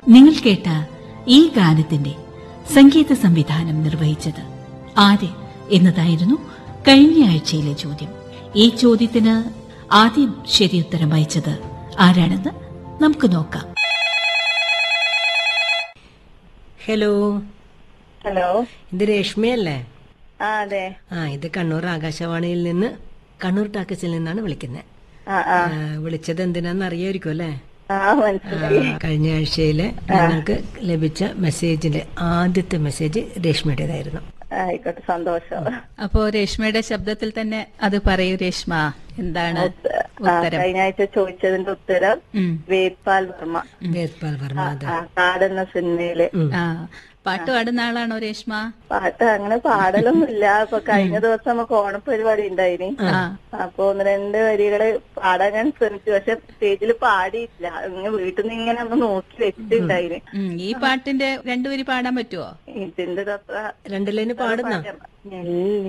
നിങ്ങൾ കേട്ട ഈ ഗാനത്തിന്റെ സംഗീത സംവിധാനം നിർവഹിച്ചത് ആര് എന്നതായിരുന്നു കഴിഞ്ഞ ആഴ്ചയിലെ ചോദ്യം ഈ ചോദ്യത്തിന് ആദ്യം ശരിയുത്തരം അയച്ചത് ആരാണെന്ന് നമുക്ക് നോക്കാം ഹലോ ഹലോ ഇത് രേഷ്മയല്ലേ ആ അതെ ആ ഇത് കണ്ണൂർ ആകാശവാണിയിൽ നിന്ന് കണ്ണൂർ ടാക്കസിൽ നിന്നാണ് വിളിക്കുന്നത് ആ ആ വിളിച്ചത് എന്തിനാന്ന് അറിയായിരിക്കും അല്ലേ ആ മനസ്സിലായി ആ, കഴിഞ്ഞ ആഴ്ചയിലെ ഞങ്ങൾക്ക് ലഭിച്ച മെസ്സേജിന്റെ ആദ്യത്തെ മെസ്സേജ് രേഷ്മയുടേതായിരുന്നു ആയിക്കോട്ടെ സന്തോഷം അപ്പോ രേഷ്മയുടെ ശബ്ദത്തിൽ തന്നെ അത് പറയൂ രേഷ്മ എന്താണ് ആ, കഴിഞ്ഞ ആഴ്ച ചോദിച്ചതിന്റെ ഉത്തരം ഉം. വേദ്പാൽ വർമ്മ വേദ്പാൽ വർമ്മ അതെ ആ കാടെന്ന സിനിമയില് ആ പാട്ട് പാടുന്ന ആളാണോ രേഷ്മ പാട്ട് അങ്ങനെ പാടലൊന്നുമില്ല അപ്പൊ കഴിഞ്ഞ ദിവസം നമുക്ക് ഓണപ്പരിപാടി ഉണ്ടായിനി ആ അപ്പൊ ഒന്ന് രണ്ട് വരികള് പാടാൻ ഞാൻ ശ്രമിച്ചു പക്ഷെ സ്റ്റേജിൽ പാടിയില്ല ഇങ്ങനെ വീട്ടിൽ നിന്ന് ഇങ്ങനെ ഒന്ന് നോക്കി വെച്ചിട്ടുണ്ടായിന് ഉം, ഈ പാട്ടിന്റെ രണ്ടുപേര് പാടാൻ പറ്റുമോ ഇതിന്റെ അത്ര രണ്ടിലേന് പാടുന്ന നെല്ല്